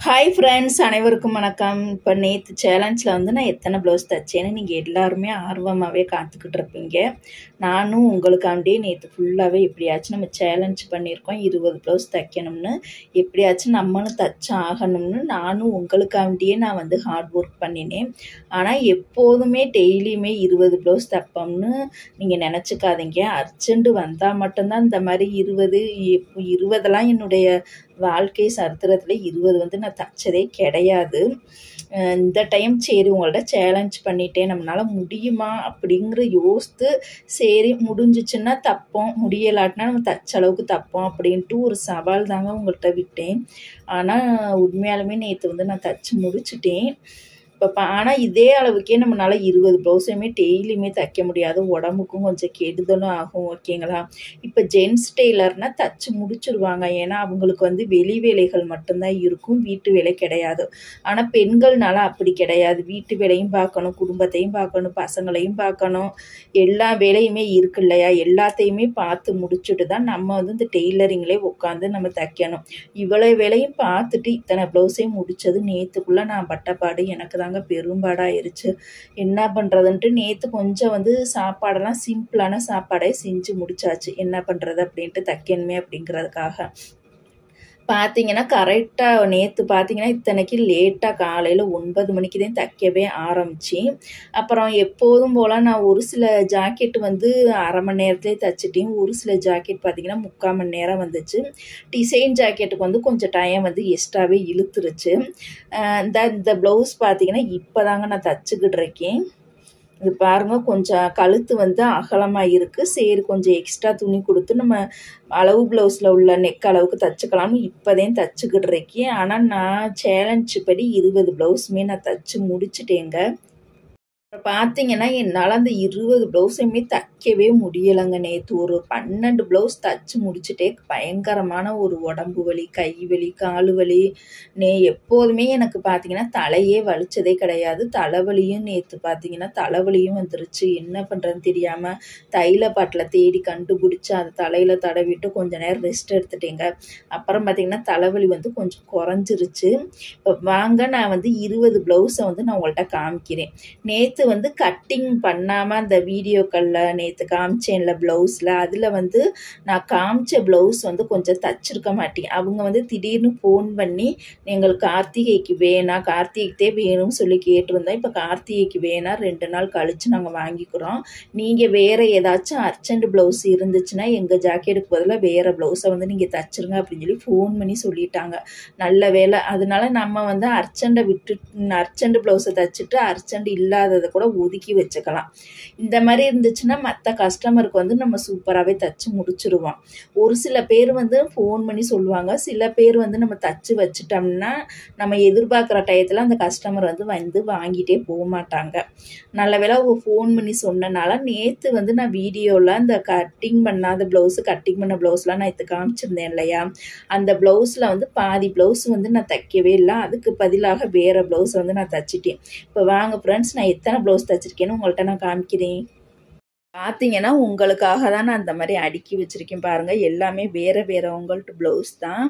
hi friends அனைவருக்கும் வணக்கம் இப்போ நேற்று சேலஞ்சில் வந்து நான் எத்தனை ப்ளவுஸ் தைச்சேன்னு நீங்கள் எல்லாருமே ஆர்வமாகவே காத்துக்கிட்டு இருப்பீங்க நானும் உங்களுக்காண்டியே நேற்று ஃபுல்லாகவே எப்படியாச்சும் நம்ம சேலஞ்ச் பண்ணியிருக்கோம் இருபது ப்ளவுஸ் தைக்கணும்னு எப்படியாச்சும் நம்மளும் தச்சு ஆகணும்னு நானும் உங்களுக்காண்டியே நான் வந்து ஹார்ட் ஒர்க் பண்ணினேன் ஆனால் எப்போதுமே டெய்லியுமே இருபது ப்ளவுஸ் தைப்போம்னு நீங்கள் நினச்சிக்காதீங்க அர்ஜென்ட்டு வந்தால் மட்டும்தான் இந்த மாதிரி இருபது இ- இருபதெல்லாம் என்னுடைய வாழ்க்கை சரித்திரத்தில் இருபது வந்து நான் தச்சதே கிடையாது அஹ் இந்த டைம் சரி உங்கள்ட்ட சேலஞ்ச் பண்ணிட்டேன் நம்மளால் முடியுமா அப்படிங்கிற யோசித்து சரி முடிஞ்சிச்சுன்னா தப்போம் முடியலாட்டினா நம்ம தச்ச அளவுக்கு தப்போம் அப்படின்ட்டு ஒரு சவால் தாங்க உங்கள்கிட்ட விட்டேன் ஆனால் உண்மையாலுமே நேற்று வந்து நான் தச்சு முடிச்சிட்டேன் இப்போ ஆனால் இதே அளவுக்கே நம்மளால் இருபது ப்ளவுஸுமே டெய்லியுமே தைக்க முடியாது உடம்புக்கும் கொஞ்சம் கெடுதலும் ஆகும் ஓகேங்களா இப்போ ஜென்ஸ் டெய்லர்னால் தச்சு முடிச்சிருவாங்க ஏன்னா அவங்களுக்கு வந்து வெளி வேலைகள் மட்டும்தான் இருக்கும் வீட்டு வேலை கிடையாது ஆனால் பெண்கள்னால அப்படி கிடையாது வீட்டு வேலையும் பார்க்கணும் குடும்பத்தையும் பார்க்கணும் பசங்களையும் பார்க்கணும் எல்லா வேலையுமே இருக்கு இல்லையா எல்லாத்தையுமே பார்த்து முடிச்சுட்டு தான் நம்ம வந்து இந்த டெய்லரிங்லேயே உட்காந்து நம்ம தைக்கணும் இவ்வளோ வேலையும் பார்த்துட்டு இத்தனை ப்ளவுஸையும் முடிச்சது நேற்றுக்குள்ளே நான் பட்டப்பாடு எனக்கு தாங்க பெரும்பாடாயிருச்சு என்ன பண்ணுறதுன்ட்டு நேற்று கொஞ்சம் வந்து சாப்பாடெல்லாம் சிம்பிளான சாப்பாடே செஞ்சு முடிச்சாச்சு என்ன பண்ணுறது அப்படின்ட்டு தைக்கணுமே அப்படிங்கிறதுக்காக பார்த்தீங்கன்னா கரெக்டாக நேற்று பார்த்தீங்கன்னா இத்தனைக்கு லேட்டாக காலையில் ஒன்பது மணிக்கு தான் தைக்கவே ஆரம்பிச்சு அப்புறம் எப்போதும் போல் நான் ஒரு சில ஜாக்கெட் வந்து அரை மணி நேரத்துலேயே தைச்சிட்டேன் ஒரு சில ஜாக்கெட் பார்த்தீங்கன்னா முக்கால் மணி நேரம் வந்துச்சு டிசைன் ஜாக்கெட்டுக்கு வந்து கொஞ்சம் டைம் வந்து எக்ஸ்ட்ராவே இழுத்துருச்சு அஹ் இந்த இந்த ப்ளவுஸ் பார்த்தீங்கன்னா இப்போ தாங்க நான் தச்சுக்கிட்டு இருக்கேன் இது பாருங்க கொஞ்சம் கழுத்து வந்து அகலமாக இருக்குது சரி கொஞ்சம் எக்ஸ்ட்ரா துணி கொடுத்து நம்ம அளவு ப்ளவுஸில் உள்ள நெக் அளவுக்கு தச்சுக்கலாம்னு இப்போதான் தச்சுக்கிட்டு இருக்கேன் ஆனால் நான் சேலஞ்சு படி இருபது ப்ளவுஸுமே நான் தச்சு முடிச்சிட்டேங்க அப்புறம் பார்த்தீங்கன்னா என்னால் அந்த இருபது ப்ளவுஸையுமே தைக்கவே முடியலைங்க நேற்று ஒரு பன்னெண்டு ப்ளவுஸ் தச்சு முடிச்சுட்டே பயங்கரமான ஒரு உடம்பு வலி கை வலி காலு வலி நே எப்போதுமே எனக்கு பார்த்தீங்கன்னா தலையே வலிச்சதே கிடையாது தலைவலியும் நேற்று பார்த்தீங்கன்னா தலைவலியும் வந்துருச்சு என்ன பண்ணுறதுன்னு தெரியாமல் தைல பாட்டில் தேடி கண்டுபிடிச்சி அதை தலையில் தடவிட்டு கொஞ்ச நேரம் ரெஸ்ட் எடுத்துட்டேங்க அப்புறம் பார்த்தீங்கன்னா தலைவலி வந்து கொஞ்சம் குறைஞ்சிருச்சு இப்போ வாங்க நான் வந்து இருபது ப்ளவுஸை வந்து நான் உங்கள்கிட்ட காமிக்கிறேன் நேற்று வந்து கட்டிங் பண்ணாமல் அந்த வீடியோக்களில் நேற்று காமிச்சேன்ல ப்ளவுஸில் அதில் வந்து நான் காமிச்ச ப்ளவுஸ் வந்து கொஞ்சம் தச்சிருக்க மாட்டேன் அவங்க வந்து திடீர்னு ஃபோன் பண்ணி எங்களுக்கு கார்த்திகைக்கு வேணாம் கார்த்திகைக்கே வேணும்னு சொல்லி கேட்டிருந்தோம் இப்போ கார்த்திகைக்கு வேணாம் ரெண்டு நாள் கழித்து நாங்கள் வாங்கிக்கிறோம் நீங்கள் வேறு ஏதாச்சும் அர்ஜென்ட் ப்ளவுஸ் இருந்துச்சுன்னா எங்கள் ஜாக்கெட்டுக்கு பதிலாக வேறு ப்ளவுஸை வந்து நீங்கள் தச்சிருங்க அப்படின்னு சொல்லி ஃபோன் பண்ணி சொல்லிட்டாங்க நல்ல வேலை அதனால நம்ம வந்து அர்ஜெண்ட்டை விட்டு அர்ஜென்ட் ப்ளவுஸை தச்சுட்டு அர்ஜென்ட் இல்லாததை கூட ஒதுக்கி வச்சுக்கலாம் இந்த மாதிரி இருந்துச்சுன்னா மற்ற கஸ்டமருக்கு வந்து நம்ம சூப்பராகவே தச்சு முடிச்சிருவோம் ஒரு சில பேர் வந்து ஃபோன் பண்ணி சொல்லுவாங்க சில பேர் வந்து நம்ம தச்சு வச்சுட்டோம்னா நம்ம எதிர்பார்க்குற டயத்தில் அந்த கஸ்டமர் வந்து வந்து வாங்கிட்டே போக மாட்டாங்க நல்ல வேளை அவங்க ஃபோன் பண்ணி சொன்னனால நேற்று வந்து நான் வீடியோவில் அந்த கட்டிங் பண்ணாத ப்ளவுஸு கட்டிங் பண்ண ப்ளவுஸ்லாம் நான் இது காமிச்சிருந்தேன் இல்லையா அந்த ப்ளவுஸில் வந்து பாதி ப்ளவுஸ் வந்து நான் தைக்கவே இல்லை அதுக்கு பதிலாக வேறு ப்ளவுஸ் வந்து நான் தச்சிட்டேன் இப்போ வாங்க ஃப்ரெண்ட்ஸ் நான் எத்தனை ப்ளவுஸ் தச்சிருக்கேன்னு உங்கள்கிட்ட நான் காமிக்கிறேன் பார்த்தீங்கன்னா உங்களுக்காக தான் நான் அந்த மாதிரி அடுக்கி வச்சுருக்கேன் பாருங்கள் எல்லாமே வேறு வேறு உங்கள்கிட்ட ப்ளவுஸ் தான்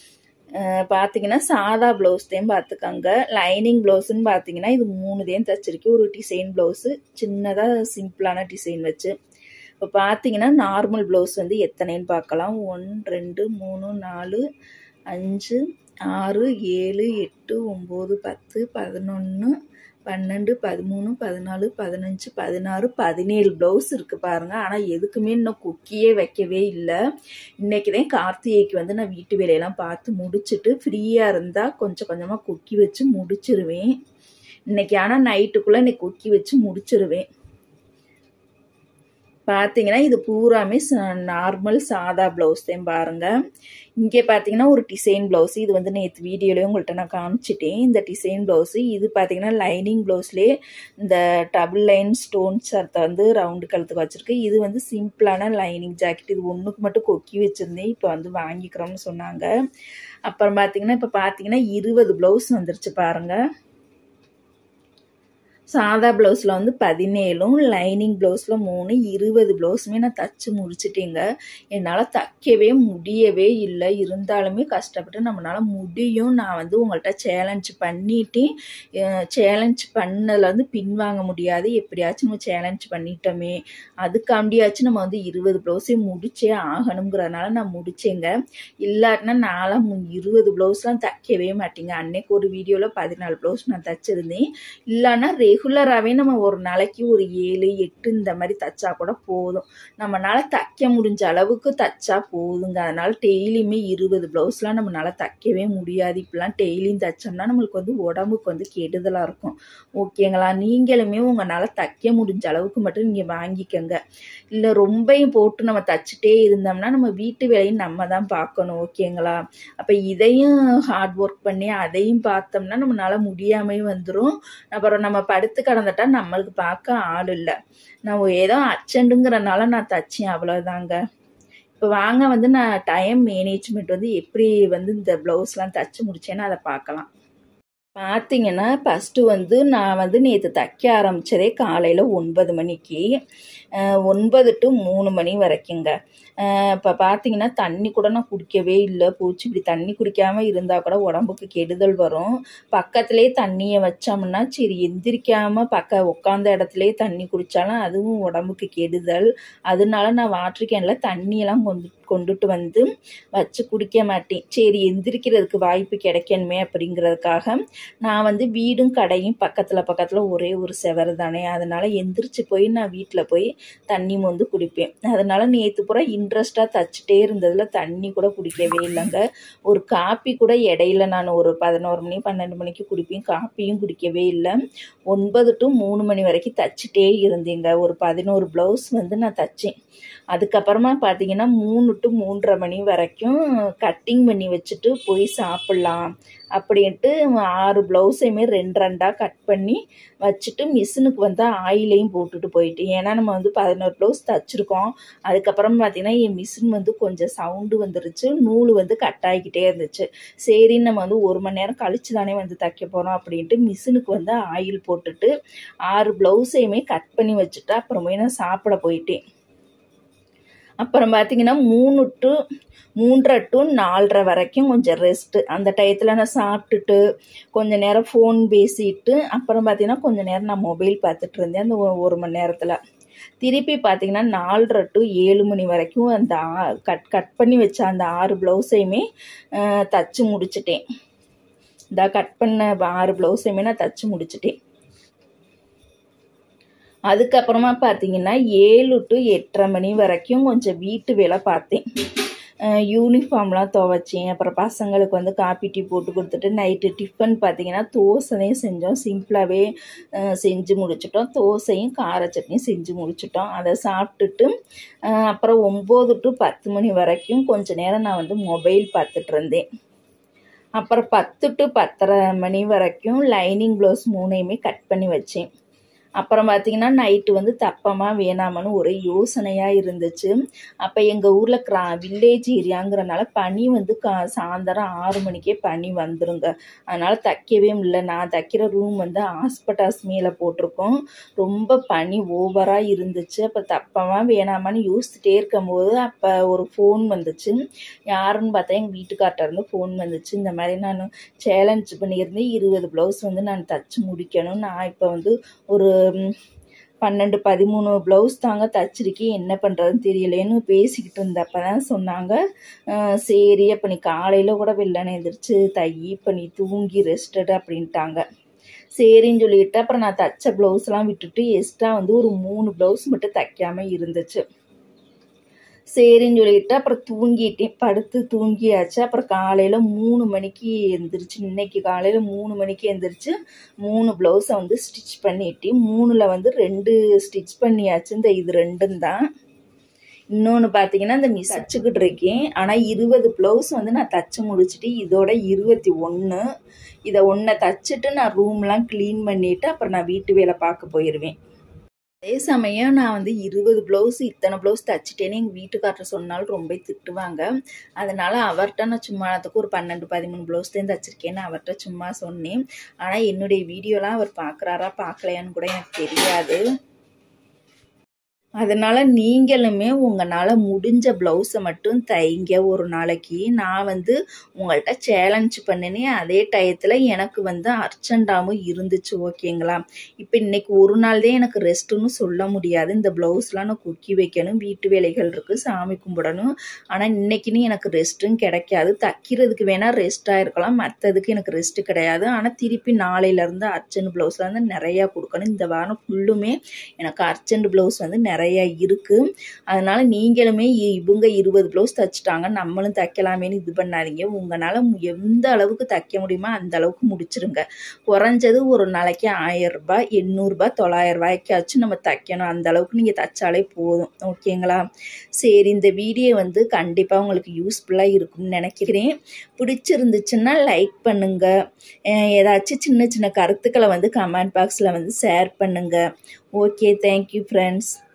அஹ் பார்த்தீங்கன்னா சாதா ப்ளவுஸ் தான் பார்த்துக்கோங்க லைனிங் ப்ளவுஸுன்னு பார்த்தீங்கன்னா இது மூணு தான் தச்சிருக்கேன் ஒரு டிசைன் ப்ளவுஸு சின்னதாக சிம்பிளான டிசைன் வச்சு இப்போ பார்த்தீங்கன்னா நார்மல் ப்ளவுஸ் வந்து எத்தனைன்னு பார்க்கலாம் ஒன் ரெண்டு மூணு நாலு அஞ்சு ஆறு ஏழு எட்டு ஒம்பது பத்து பதினொன்று பன்னெண்டு பதிமூணு பதினாலு பதினஞ்சு பதினாறு பதினேழு ப்ளவுஸ் இருக்குது பாருங்கள் ஆனால் எதுக்குமே இன்னும் குக்கியே வைக்கவே இல்லை இன்றைக்கி தான் கார்த்திகைக்கு வந்து நான் வீட்டு வேலையெல்லாம் பார்த்து முடிச்சுட்டு ஃப்ரீயாக இருந்தால் கொஞ்சம் கொஞ்சமாக குக்கி வச்சு முடிச்சிருவேன் இன்றைக்கி ஆனால் நைட்டுக்குள்ளே இன்னைக்கு குக்கி வச்சு முடிச்சிருவேன் பார்த்தீங்கன்னா இது பூராமே நார்மல் சாதா ப்ளவுஸ் தான் பாருங்கள் இங்கே பார்த்தீங்கன்னா ஒரு டிசைன் ப்ளவுஸ் இது வந்து நேற்று வீடியோலேயே உங்கள்கிட்ட நான் காமிச்சிட்டேன் இந்த டிசைன் ப்ளவுஸு இது பார்த்தீங்கன்னா லைனிங் ப்ளவுஸ்லேயே இந்த டபுள் லைன் ஸ்டோன் சரத்தை வந்து ரவுண்டு கழுத்துக்கு வச்சுருக்கு இது வந்து சிம்பிளான லைனிங் ஜாக்கெட் இது ஒன்றுக்கு மட்டும் கொக்கி வச்சுருந்தேன் இப்போ வந்து வாங்கிக்கிறோம்னு சொன்னாங்க அப்புறம் பார்த்தீங்கன்னா இப்போ பார்த்தீங்கன்னா இருபது ப்ளவுஸ் வந்துருச்சு பாருங்கள் சாதா ப்ளவுஸில் வந்து பதினேழும் லைனிங் ப்ளவுஸில் மூணு இருபது ப்ளவுஸுமே நான் தச்சு முடிச்சிட்டேங்க என்னால் தைக்கவே முடியவே இல்லை இருந்தாலுமே கஷ்டப்பட்டு நம்மளால் முடியும் நான் வந்து உங்கள்கிட்ட சேலஞ்ச் பண்ணிட்டு சேலஞ்ச் பண்ணதில் வந்து பின்வாங்க முடியாது எப்படியாச்சும் நம்ம சேலஞ்ச் பண்ணிட்டோமே அதுக்காண்டியாச்சும் நம்ம வந்து இருபது ப்ளவுஸையும் முடிச்சே ஆகணுங்கிறதுனால நான் முடிச்சேங்க இல்லாட்டினா நான்லாம் மு- இருபது ப்ளவுஸ்லாம் தைக்கவே மாட்டேங்க அன்னைக்கு ஒரு வீடியோவில் பதினாலு ப்ளவுஸ் நான் தைச்சிருந்தேன் இல்லைன்னா ரெகுலராகவே நம்ம ஒரு நாளைக்கு ஒரு ஏழு எட்டு இந்த மாதிரி தைச்சா கூட போதும் நம்மளால தைக்க முடிஞ்ச அளவுக்கு தைச்சா போதுங்க அதனால டெய்லியுமே இருபது ப்ளவுஸ்லாம் நம்மளால தைக்கவே முடியாது இப்படிலாம் டெய்லியும் தைச்சோம்னா நம்மளுக்கு வந்து உடம்புக்கு வந்து கெடுதலாக இருக்கும் ஓகேங்களா நீங்களுமே உங்களால் தைக்க முடிஞ்ச அளவுக்கு மட்டும் நீங்கள் வாங்கிக்கோங்க இல்லை ரொம்பையும் போட்டு நம்ம தச்சுட்டே இருந்தோம்னா நம்ம வீட்டு வேலையும் நம்ம தான் பார்க்கணும் ஓகேங்களா அப்போ இதையும் ஹார்ட் ஒர்க் பண்ணி அதையும் பார்த்தோம்னா நம்மளால முடியாமே வந்துடும் அப்புறம் நம்ம படுத்து கிடந்துட்டா நம்மளுக்கு பார்க்க ஆள் இல்லை நான் ஏதோ அர்ஜென்ட்டுங்கிறனால நான் தச்சேன் அவ்வளோதாங்க இப்போ வாங்க வந்து நான் டைம் மேனேஜ்மெண்ட் வந்து எப்படி வந்து இந்த ப்ளவுஸ்லாம் தச்சு முடிச்சேன்னு அதை பார்க்கலாம் பார்த்தீங்கன்னா ஃபஸ்ட்டு வந்து நான் வந்து நேற்று தைக்க ஆரம்பித்ததே காலையில் ஒன்பது மணிக்கு அஹ் ஒன்பது டு மூணு மணி வரைக்குங்க இப்போ பார்த்தீங்கன்னா தண்ணி கூட நான் குடிக்கவே இல்லை பூச்சி இப்படி தண்ணி குடிக்காமல் இருந்தால் கூட உடம்புக்கு கெடுதல் வரும் பக்கத்துலேயே தண்ணியை வச்சோம்னா சரி எந்திரிக்காமல் பக்க உட்காந்த இடத்துலையே தண்ணி குடித்தாலும் அதுவும் உடம்புக்கு கெடுதல் அதனால நான் வாட்டர் கேனில் தண்ணியெல்லாம் கொண்டு கொண்டுட்டு வந்து வச்சு குடிக்க மாட்டேன் சரி எந்திரிக்கிறதுக்கு வாய்ப்பு கிடைக்கணுமே அப்படிங்கிறதுக்காக நான் வந்து வீடும் கடையும் பக்கத்தில் பக்கத்தில் ஒரே ஒரு செவரு தானே அதனால் எந்திரிச்சு போய் நான் வீட்டில் போய் தண்ணி மொந்து குடிப்பேன் அதனால் நேற்று பூரா இன்ட்ரெஸ்ட்டாக தச்சுட்டே இருந்ததில் தண்ணி கூட குடிக்கவே இல்லைங்க ஒரு காப்பி கூட இடையில நான் ஒரு பதினோரு மணி பன்னெண்டு மணிக்கு குடிப்பேன் காப்பியும் குடிக்கவே இல்லை ஒன்பது டு மூணு மணி வரைக்கும் தச்சுட்டே இருந்தேங்க ஒரு பதினோரு ப்ளவுஸ் வந்து நான் தச்சேன் அதுக்கப்புறமா பார்த்தீங்கன்னா மூணு டு மூன்றரை மணி வரைக்கும் கட்டிங் பண்ணி வச்சுட்டு போய் சாப்பிட்லாம் அப்படின்ட்டு ஆறு ப்ளவுஸையுமே ரெண்டு ரெண்டாக கட் பண்ணி வச்சுட்டு மிஷினுக்கு வந்து ஆயிலையும் போட்டுட்டு போயிட்டு ஏன்னா நம்ம வந்து பதினோரு ப்ளவுஸ் தச்சுருக்கோம் அதுக்கப்புறம் பார்த்தீங்கன்னா என் மிஷின் வந்து கொஞ்சம் சவுண்டு வந்துருச்சு நூல் வந்து கட் ஆகிக்கிட்டே இருந்துச்சு சரின்னு நம்ம வந்து ஒரு மணி நேரம் கழிச்சு தானே வந்து தைக்க போகிறோம் அப்படின்ட்டு மிஷினுக்கு வந்து ஆயில் போட்டுட்டு ஆறு ப்ளவுஸையுமே கட் பண்ணி வச்சுட்டு அப்புறமே நான் சாப்பிட போயிட்டேன் அப்புறம் பார்த்தீங்கன்னா மூணு டு மூன்றரை டு நாலரை வரைக்கும் கொஞ்சம் ரெஸ்ட்டு அந்த டயத்தில் நான் சாப்பிட்டுட்டு கொஞ்ச நேரம் ஃபோன் பேசிட்டு அப்புறம் பார்த்தீங்கன்னா கொஞ்ச நேரம் நான் மொபைல் பார்த்துட்டு இருந்தேன் அந்த ஒ- ஒரு மணி நேரத்தில் திருப்பி பார்த்தீங்கன்னா நாலரை டு ஏழு மணி வரைக்கும் அந்த ஆ- கட் கட் பண்ணி வச்ச அந்த ஆறு ப்ளவுஸையுமே தச்சு முடிச்சிட்டேன் இந்த கட் பண்ண ஆறு ப்ளவுஸையுமே நான் தச்சு முடிச்சிட்டேன் அதுக்கப்புறமா பார்த்தீங்கன்னா ஏழு டு எட்டரை மணி வரைக்கும் கொஞ்சம் வீட்டு வேலை பார்த்தேன் யூனிஃபார்ம்லாம் துவைச்சேன் அப்புறம் பசங்களுக்கு வந்து காப்பி டீ போட்டு கொடுத்துட்டு நைட்டு டிஃபன் பார்த்தீங்கன்னா தோசையும் செஞ்சோம் சிம்பிளாகவே செஞ்சு முடிச்சிட்டோம் தோசையும் கார சட்னியும் செஞ்சு முடிச்சிட்டோம் அதை சாப்பிட்டுட்டு அஹ், அப்புறம் ஒம்பது டு பத்து மணி வரைக்கும் கொஞ்ச நேரம் நான் வந்து மொபைல் பார்த்துட்டு இருந்தேன் அப்புறம் பத்து டு பத்தரை மணி வரைக்கும் லைனிங் ப்ளவுஸ் மூணையுமே கட் பண்ணி வச்சேன் அப்புறம் பார்த்தீங்கன்னா நைட்டு வந்து தப்பமா வேணாமான்னு ஒரே யோசனையாக இருந்துச்சு அப்போ எங்கள் ஊரில் கிரா வில்லேஜ் ஏரியாங்கிறனால பனி வந்து கா சாயந்தரம் ஆறு மணிக்கே பனி வந்துருங்க அதனால் தைக்கவே முடியல நான் தைக்கிற ரூம் வந்து ஹாஸ்பிட்டாஸ் மேலே போட்டிருக்கோம் ரொம்ப பனி ஓவராக இருந்துச்சு அப்போ தப்பமா வேணாமான்னு யோசிச்சுட்டே இருக்கும்போது அப்போ ஒரு ஃபோன் வந்துச்சு யாருன்னு பார்த்தா எங்கள் வீட்டுக்கார்ட்ட இருந்து ஃபோன் வந்துச்சு இந்த மாதிரி நான் சேலஞ்ச் பண்ணியிருந்தேன் இருபது ப்ளவுஸ் வந்து நான் தச்சு முடிக்கணும் நான் இப்போ வந்து ஒரு ம், பன்னெண்டு பதிமூணு ப்ளவுஸ் தாங்க தச்சிருக்கேன் என்ன பண்ணுறதுன்னு தெரியலேன்னு பேசிக்கிட்டு இருந்தப்ப தான் சொன்னாங்க அஹ், சரி அப்போ நீ காலையில் கூட வெள்ளனை எந்திரிச்சு தை இப்போ நீ தூங்கி ரெஸ்டட் அப்படின்ட்டாங்க சரின்னு சொல்லிட்டு அப்புறம் நான் தச்ச ப்ளவுஸ்லாம் விட்டுட்டு எக்ஸ்ட்ரா வந்து ஒரு மூணு ப்ளவுஸ் மட்டும் தைக்காம இருந்துச்சு சரின்னு சொல்லிட்டு அப்புறம் தூங்கிட்டேன் படுத்து தூங்கியாச்சு அப்புறம் காலையில் மூணு மணிக்கு எந்திரிச்சு இன்னைக்கு காலையில் மூணு மணிக்கு எந்திரிச்சு மூணு ப்ளவுஸை வந்து ஸ்டிச் பண்ணிட்டு மூணில் வந்து ரெண்டு ஸ்டிச் பண்ணியாச்சு இந்த இது ரெண்டும் தான் இன்னொன்று பார்த்தீங்கன்னா இந்த மிஸ் தச்சுக்கிட்டு இருக்கேன் ஆனால் இருபது ப்ளவுஸ் வந்து நான் தச்சு முடிச்சுட்டு இதோட இருபத்தி ஒன்று இதை ஒன்றை தச்சுட்டு நான் ரூம்லாம் க்ளீன் பண்ணிவிட்டு அப்புறம் நான் வீட்டு வேலை பார்க்க போயிடுவேன் அதே சமயம் நான் வந்து இருபது ப்ளவுஸ் இத்தனை ப்ளவுஸ் தச்சுட்டேன்னு எங்கள் வீட்டுக்காரர் சொன்னாலும் ரொம்ப திட்டுவாங்க அதனால் அவர்கிட்ட நான் சும்மா அதுக்கு ஒரு பன்னெண்டு பதிமூணு ப்ளவுஸ் தான் தச்சிருக்கேன்னு அவர்கிட்ட சும்மா சொன்னேன் ஆனால் என்னுடைய வீடியோலாம் அவர் பார்க்குறாரா பார்க்கலையான்னு கூட எனக்கு தெரியாது அதனால் நீங்களுமே உங்களால் முடிஞ்ச ப்ளவுஸை மட்டும் தைங்க ஒரு நாளைக்கு நான் வந்து உங்கள்கிட்ட சேலஞ்ச் பண்ணினேன் அதே டயத்தில் எனக்கு வந்து அர்ஜென்டாகவும் இருந்துச்சு ஓகேங்களா இப்போ இன்னைக்கு ஒரு நாள் தான் எனக்கு ரெஸ்ட்டுன்னு சொல்ல முடியாது இந்த ப்ளவுஸ்லாம் நான் குக்கி வைக்கணும் வீட்டு வேலைகள் இருக்குது சாமி கும்பிடணும் ஆனால் இன்னைக்குன்னு எனக்கு ரெஸ்ட்டும் கிடைக்காது தைக்கிறதுக்கு வேணால் ரெஸ்ட்டாக இருக்கலாம் மற்றதுக்கு எனக்கு ரெஸ்ட்டு கிடையாது ஆனால் திருப்பி நாளையிலேருந்து அர்ஜென்ட் ப்ளவுஸில் வந்து நிறையா கொடுக்கணும் இந்த வாரம் ஃபுல்லுமே எனக்கு அர்ஜென்ட் ப்ளவுஸ் வந்து நிறைய இருக்குது அதனால் நீங்களுமே இ- இவங்க இருபது ப்ளவுஸ் தைச்சிட்டாங்க நம்மளும் தைக்கலாமேன்னு இது பண்ணாதீங்க உங்களால் எந்த அளவுக்கு தைக்க முடியுமோ அந்த அளவுக்கு முடிச்சிருங்க குறைஞ்சது ஒரு நாளைக்கு ஆயிரம் ரூபாய் எண்ணூறுபா தொள்ளாயிரம் ரூபாய்க்காச்சும் நம்ம தைக்கணும் அந்த அளவுக்கு நீங்கள் தைச்சாலே போதும் ஓகேங்களா சரி இந்த வீடியோ வந்து கண்டிப்பாக உங்களுக்கு யூஸ்ஃபுல்லாக இருக்கும்னு நினைக்கிறேன் பிடிச்சிருந்துச்சுன்னா லைக் பண்ணுங்கள் ஏதாச்சும் சின்ன சின்ன கருத்துக்களை வந்து கமெண்ட் பாக்ஸில் வந்து ஷேர் பண்ணுங்கள் ஓகே தேங்க்யூ ஃப்ரெண்ட்ஸ்